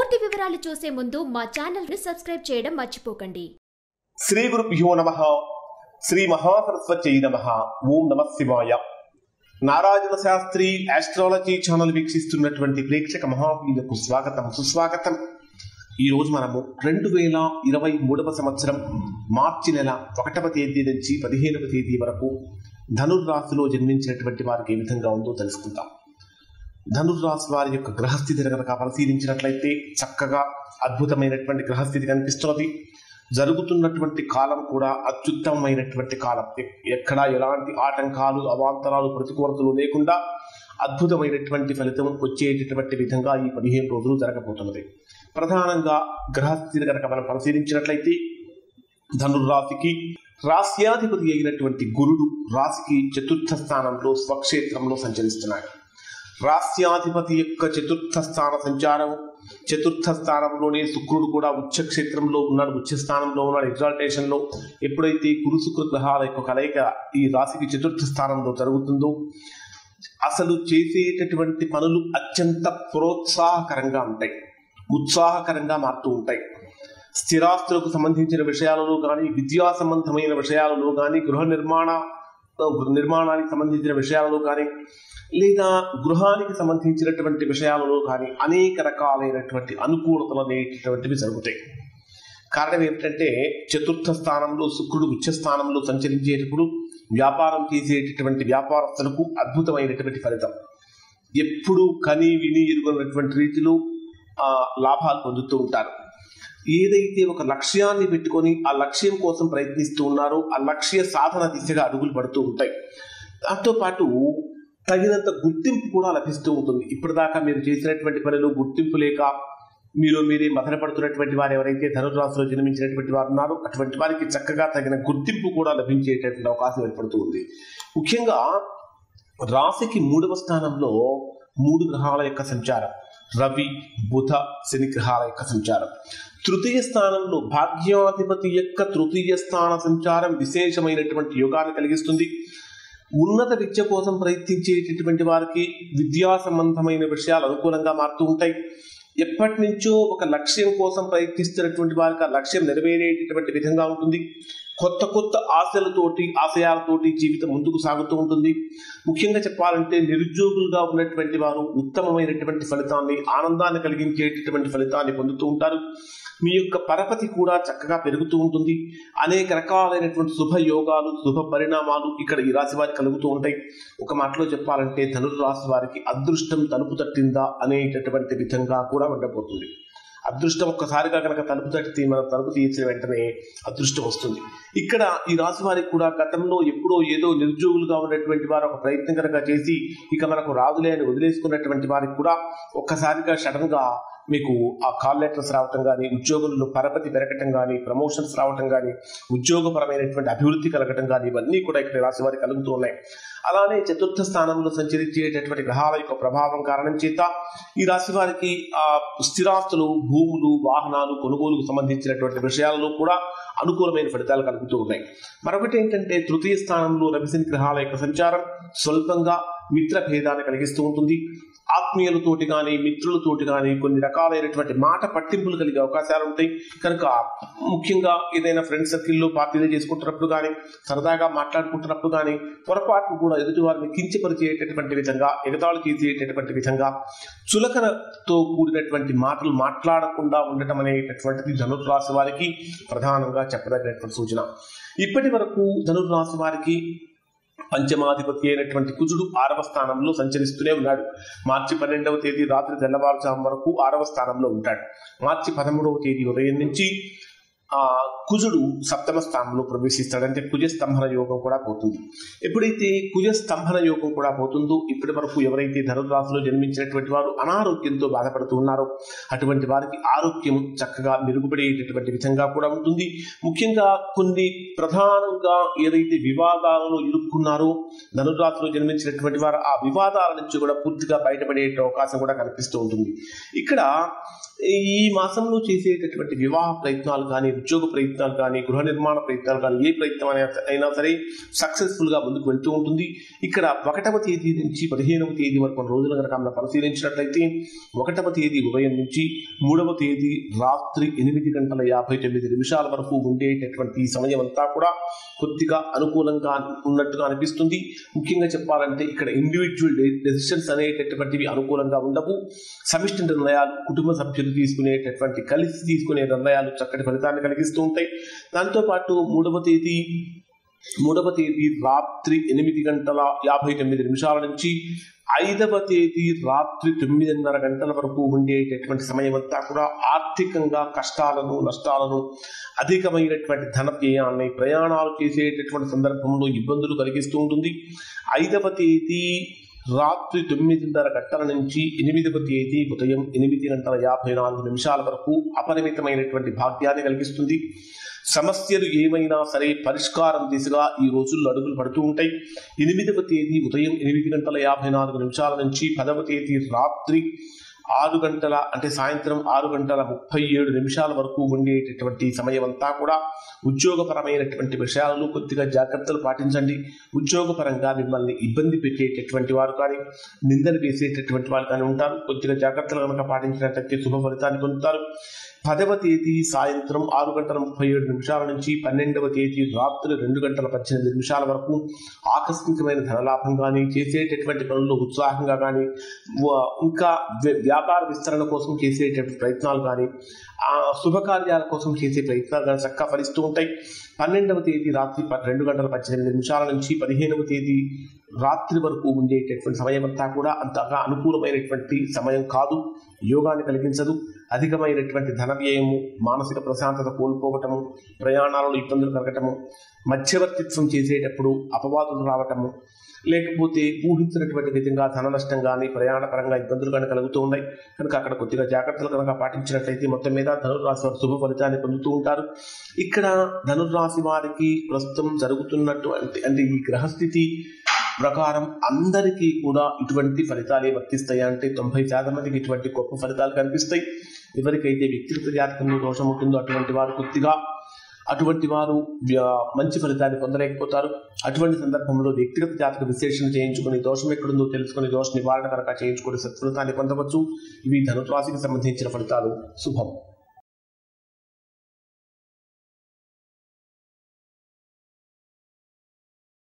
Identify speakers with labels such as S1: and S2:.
S1: పూర్తి వివరాలు చూసే ముందు మా ఛానల్ ని సబ్స్క్రైబ్ చేయడం మర్చిపోకండి
S2: శ్రీ గురుభ్యో నమ శ్రీ మహాసరస్వత్యై నమ ఓం నమ శివాయ నారాయణ శాస్త్రి ఆస్ట్రాలజీ ఛానల్ వీక్షిస్తున్నటువంటి ప్రేక్షక మహావీలకు స్వాగతం సుస్వాగతం ఈ రోజు మనము రెండు వేల ఇరవై మూడవ సంవత్సరం మార్చి నెల ఒకటవ తేదీ నుంచి పదిహేనవ తేదీ వరకు ధనుర్రాశిలో జన్మించినటువంటి వారికి ఏ విధంగా ఉందో తెలుసుకుందాం ధనుర్రాశి వారి యొక్క గ్రహస్థితిని కనుక పరిశీలించినట్లయితే చక్కగా అద్భుతమైనటువంటి గ్రహస్థితి కనిపిస్తున్నది జరుగుతున్నటువంటి కాలం కూడా అత్యుత్తమమైనటువంటి కాలం ఎక్- ఎక్కడా ఎలాంటి ఆటంకాలు అవాంతరాలు ప్రతికూలతలు లేకుండా అద్భుతమైనటువంటి ఫలితం వచ్చేటటువంటి విధంగా ఈ పదిహేను రోజులు జరగబోతున్నది ప్రధానంగా గ్రహస్థితిని కనుక మనం పరిశీలించినట్లయితే ధనుర్రాశికి రాస్యాధిపతి అయినటువంటి గురుడు రాశికి చతుర్థ స్థానంలో స్వక్షేత్రంలో సంచరిస్తున్నాడు రాస్యాధిపతి యొక్క చతుర్థ స్థాన సంచారం చతుర్థ స్థానంలోనే శుక్రుడు కూడా ఉచ్చ క్షేత్రంలో ఉన్నాడు ఉచ్చ స్థానంలో ఉన్నాడు ఎగ్జాల్టేషన్ లో ఎప్పుడైతే గురు శుక్ర గ్రహాల యొక్క కలయిక ఈ రాశికి చతుర్థ స్థానంలో జరుగుతుందో అసలు చేసేటటువంటి పనులు అత్యంత ప్రోత్సాహకరంగా ఉంటాయి ఉత్సాహకరంగా మారుతూ ఉంటాయి స్థిరాస్తులకు సంబంధించిన విషయాలలో కానీ విద్యా సంబంధమైన విషయాలలో కానీ గృహ నిర్మాణ గృహ నిర్మాణానికి సంబంధించిన విషయాలలో కానీ లేదా గృహానికి సంబంధించినటువంటి విషయాలలో కానీ అనేక రకాలైనటువంటి అనుకూలతలు అనేటటువంటివి జరుగుతాయి కారణం ఏమిటంటే చతుర్థ స్థానంలో శుక్రుడు ఉచ్చ స్థానంలో సంచరించేటప్పుడు వ్యాపారం చేసేటటువంటి వ్యాపారస్తులకు అద్భుతమైనటువంటి ఫలితం ఎప్పుడు కని విని ఎరుగనటువంటి రీతిలో ఆ, లాభాలు పొందుతూ ఉంటారు ఏదైతే ఒక లక్ష్యాన్ని పెట్టుకొని ఆ లక్ష్యం కోసం ప్రయత్నిస్తూ ఉన్నారో ఆ లక్ష్య సాధన దిశగా అడుగులు పడుతూ ఉంటాయి దాంతో పాటు తగినంత గుర్తింపు కూడా లభిస్తూ ఉంటుంది ఇప్పటిదాకా మీరు చేసినటువంటి పనిలో గుర్తింపు లేక మీరు మీరే మదనపడుతున్నటువంటి వారు ఎవరైతే ధనుర్రాశిలో జన్మించినటువంటి వారు ఉన్నారో అటువంటి వారికి చక్కగా తగిన గుర్తింపు కూడా లభించేటటువంటి అవకాశం ఏర్పడుతూ ఉంది ముఖ్యంగా రాశికి మూడవ స్థానంలో మూడు గ్రహాల యొక్క సంచారం రవి బుధ శని గ్రహాల యొక్క సంచారం తృతీయ స్థానంలో భాగ్యాధిపతి యొక్క తృతీయ స్థాన సంచారం విశేషమైనటువంటి యోగాన్ని కలిగిస్తుంది ఉన్నత విద్య కోసం ప్రయత్నించేటటువంటి వారికి విద్యా సంబంధమైన విషయాలు అనుకూలంగా మారుతూ ఉంటాయి ఎప్పటి నుంచో ఒక లక్ష్యం కోసం ప్రయత్నిస్తున్నటువంటి వారికి ఆ లక్ష్యం నెరవేరేటటువంటి విధంగా ఉంటుంది కొత్త కొత్త ఆశలతోటి ఆశయాలతోటి జీవితం ముందుకు సాగుతూ ఉంటుంది ముఖ్యంగా చెప్పాలంటే నిరుద్యోగులుగా ఉన్నటువంటి వారు ఉత్తమమైనటువంటి ఫలితాన్ని ఆనందాన్ని కలిగించేటటువంటి ఫలితాన్ని పొందుతూ ఉంటారు మీ యొక్క పరపతి కూడా చక్కగా పెరుగుతూ ఉంటుంది అనేక రకాలైనటువంటి శుభ యోగాలు శుభ పరిణామాలు ఇక్కడ ఈ రాశి వారికి కలుగుతూ ఉంటాయి ఒక మాటలో చెప్పాలంటే ధనుర్రాశి వారికి అదృష్టం తలుపు తట్టిందా అనేటటువంటి విధంగా కూడా ఉండబోతుంది అదృష్టం ఒక్కసారిగా కనుక తలుపు తట్టితే మన తలుపు తీసిన వెంటనే అదృష్టం వస్తుంది ఇక్కడ ఈ రాశి వారికి కూడా గతంలో ఎప్పుడో ఏదో నిరుద్యోగులుగా ఉన్నటువంటి వారు ఒక ప్రయత్నం కనుక చేసి ఇక మనకు రాదులే అని వదిలేసుకున్నటువంటి వారికి కూడా ఒక్కసారిగా సడన్ గా మీకు ఆ కాల్ లెటర్స్ రావటం కానీ ఉద్యోగుల్లో పరపతి పెరగటం కానీ ప్రమోషన్స్ రావటం కానీ ఉద్యోగపరమైనటువంటి అభివృద్ధి కలగటం కానీ ఇవన్నీ కూడా ఇక్కడ రాశి వారికి కలుగుతూ ఉన్నాయి అలానే చతుర్థ స్థానంలో సంచరించేటటువంటి గ్రహాల యొక్క ప్రభావం కారణం చేత ఈ రాశి వారికి ఆ స్థిరాస్తులు భూములు వాహనాలు కొనుగోలుకు సంబంధించినటువంటి విషయాలలో కూడా అనుకూలమైన ఫలితాలు కలుగుతూ ఉన్నాయి మరొకటి ఏంటంటే తృతీయ స్థానంలో రవిశని గ్రహాల యొక్క సంచారం స్వల్పంగా మిత్ర భేదాన్ని కలిగిస్తూ ఉంటుంది ఆత్మీయులతోటి కానీ మిత్రులతోటి కానీ కొన్ని రకాలైనటువంటి మాట పట్టింపులు కలిగే అవకాశాలు ఉంటాయి కనుక ముఖ్యంగా ఏదైనా ఫ్రెండ్ సర్కిల్లో పార్టీలు చేసుకుంటున్నప్పుడు కానీ సరదాగా మాట్లాడుకుంటున్నప్పుడు కానీ పొరపాటు కూడా ఎదుటి వారిని కించపరిచేటటువంటి విధంగా ఎగతాళి చేసేటటువంటి విధంగా చులకనతో కూడినటువంటి మాటలు మాట్లాడకుండా ఉండటం అనేటటువంటిది ధనుర్రాశి వారికి ప్రధానంగా చెప్పదగినటువంటి సూచన ఇప్పటి వరకు ధనుర్రాశి వారికి పంచమాధిపతి అయినటువంటి కుజుడు ఆరవ స్థానంలో సంచరిస్తూనే ఉన్నాడు మార్చి పన్నెండవ తేదీ రాత్రి తెల్లవారుజాము వరకు ఆరవ స్థానంలో ఉంటాడు మార్చి పదమూడవ తేదీ ఉదయం నుంచి ఆ కుజుడు సప్తమ స్థానంలో ప్రవేశిస్తాడంటే కుజ స్తంభన యోగం కూడా పోతుంది ఎప్పుడైతే కుజ స్తంభన యోగం కూడా పోతుందో ఇప్పటి వరకు ఎవరైతే ధనుర్రాశిలో జన్మించినటువంటి వారు అనారోగ్యంతో బాధపడుతూ ఉన్నారో అటువంటి వారికి ఆరోగ్యం చక్కగా మెరుగుపడేటటువంటి విధంగా కూడా ఉంటుంది ముఖ్యంగా కొన్ని ప్రధానంగా ఏదైతే వివాదాలలో ఇరుక్కున్నారో ధనుర్రాశిలో జన్మించినటువంటి వారు ఆ వివాదాల నుంచి కూడా పూర్తిగా బయటపడే అవకాశం కూడా కనిపిస్తూ ఉంటుంది ఇక్కడ ఈ మాసంలో చేసేటటువంటి వివాహ ప్రయత్నాలు కానీ ఉద్యోగ ప్రయత్నాలు కానీ గృహ నిర్మాణ ప్రయత్నాలు కానీ ఏ ప్రయత్నం అయినా- అయినా సరే సక్సెస్ఫుల్ గా ముందుకు వెళ్తూ ఉంటుంది ఇక్కడ ఒకటవ తేదీ నుంచి పదిహేనవ తేదీ వరకు కొన్ని రోజులు కనుక మనం పరిశీలించినట్లయితే ఒకటవ తేదీ ఉదయం నుంచి మూడవ తేదీ రాత్రి ఎనిమిది గంటల యాభై తొమ్మిది నిమిషాల వరకు ఉండేటటువంటి ఈ సమయం అంతా కూడా కొద్దిగా అనుకూలంగా ఉన్నట్టుగా అనిపిస్తుంది ముఖ్యంగా చెప్పాలంటే ఇక్కడ ఇండివిజువల్ డెసిషన్స్ అనేటటువంటివి అనుకూలంగా ఉండవు సమిష్టి నిర్ణయాలు కుటుంబ సభ్యులు తీసుకునేటటువంటి కలిసి తీసుకునే నిర్ణయాలు చక్కటి ఫలితాన్ని కలిగిస్తూ ఉంటాయి దాంతోపాటు మూడవ తేదీ మూడవ తేదీ రాత్రి ఎనిమిది గంటల యాభై తొమ్మిది నిమిషాల నుంచి ఐదవ తేదీ రాత్రి తొమ్మిదిన్నర గంటల వరకు ఉండేటటువంటి సమయం అంతా కూడా ఆర్థికంగా కష్టాలను నష్టాలను అధికమైనటువంటి ధన వ్యయాన్ని ప్రయాణాలు చేసేటటువంటి సందర్భంలో ఇబ్బందులు కలిగిస్తూ ఉంటుంది ఐదవ తేదీ రాత్రి తొమ్మిదిన్నర గంటల నుంచి ఎనిమిదవ తేదీ ఉదయం ఎనిమిది గంటల యాభై నాలుగు నిమిషాల వరకు అపరిమితమైనటువంటి భాగ్యాన్ని కలిగిస్తుంది సమస్యలు ఏమైనా సరే పరిష్కారం దిశగా ఈ రోజుల్లో అడుగులు పడుతూ ఉంటాయి ఎనిమిదవ తేదీ ఉదయం ఎనిమిది గంటల యాభై నాలుగు నిమిషాల నుంచి పదవ తేదీ రాత్రి ఆరు గంటల అంటే సాయంత్రం ఆరు గంటల ముప్పై ఏడు నిమిషాల వరకు ఉండేటటువంటి సమయం అంతా కూడా ఉద్యోగపరమైనటువంటి విషయాలలో కొద్దిగా జాగ్రత్తలు పాటించండి ఉద్యోగపరంగా మిమ్మల్ని ఇబ్బంది పెట్టేటటువంటి వారు కానీ నిందలు వేసేటటువంటి వారు కానీ ఉంటారు కొద్దిగా జాగ్రత్తలు కనుక పాటించినట్లయితే శుభ ఫలితాన్ని పొందుతారు పదవ తేదీ సాయంత్రం ఆరు గంటల ముప్పై ఏడు నిమిషాల నుంచి పన్నెండవ తేదీ రాత్రి రెండు గంటల పద్దెనిమిది నిమిషాల వరకు ఆకస్మికమైన ధనలాభం కానీ చేసేటటువంటి పనుల్లో ఉత్సాహంగా కానీ వ- ఇంకా వ్య- వ్యాపార విస్తరణ కోసం చేసేటటువంటి ప్రయత్నాలు కానీ ఆ శుభకార్యాల కోసం చేసే ప్రయత్నాలు కానీ చక్కగా ఫలిస్తూ ఉంటాయి పన్నెండవ తేదీ రాత్రి ప- రెండు గంటల పద్దెనిమిది నిమిషాల నుంచి పదిహేనవ తేదీ రాత్రి వరకు ఉండేటటువంటి సమయం అంతా కూడా అంతగా అనుకూలమైనటువంటి సమయం కాదు యోగాన్ని కలిగించదు అధికమైనటువంటి ధన వ్యయము మానసిక ప్రశాంతత కోల్పోవటము ప్రయాణాలలో ఇబ్బందులు కలగటము మధ్యవర్తిత్వం చేసేటప్పుడు అపవాదులు రావటము లేకపోతే ఊహించినటువంటి విధంగా ధన నష్టం కానీ ప్రయాణపరంగా ఇబ్బందులు కానీ కలుగుతూ ఉన్నాయి కనుక అక్కడ కొద్దిగా జాగ్రత్తలు కనుక పాటించినట్లయితే మొత్తం మీద ధనుర్రాశి వారు శుభ ఫలితాన్ని పొందుతూ ఉంటారు ఇక్కడ ధనుర్రాశి వారికి ప్రస్తుతం జరుగుతున్నటువంటి అంటే ఈ గ్రహస్థితి ప్రకారం అందరికీ కూడా ఇటువంటి ఫలితాలే వర్తిస్తాయి అంటే తొంభై శాతం మందికి ఇటువంటి గొప్ప ఫలితాలు కనిపిస్తాయి ఎవరికైతే వ్యక్తిగత జాతకంలో దోషం ఉంటుందో అటువంటి వారు కొద్దిగా అటువంటి వారు వ్య- మంచి ఫలితాన్ని పొందలేకపోతారు అటువంటి సందర్భంలో వ్యక్తిగత జాతక విశ్లేషణ చేయించుకుని దోషం ఎక్కడుందో తెలుసుకుని దోష నివారణ కనుక చేయించుకుని సత్ఫలితాన్ని పొందవచ్చు ఇవి ధనురాశికి సంబంధించిన ఫలితాలు శుభం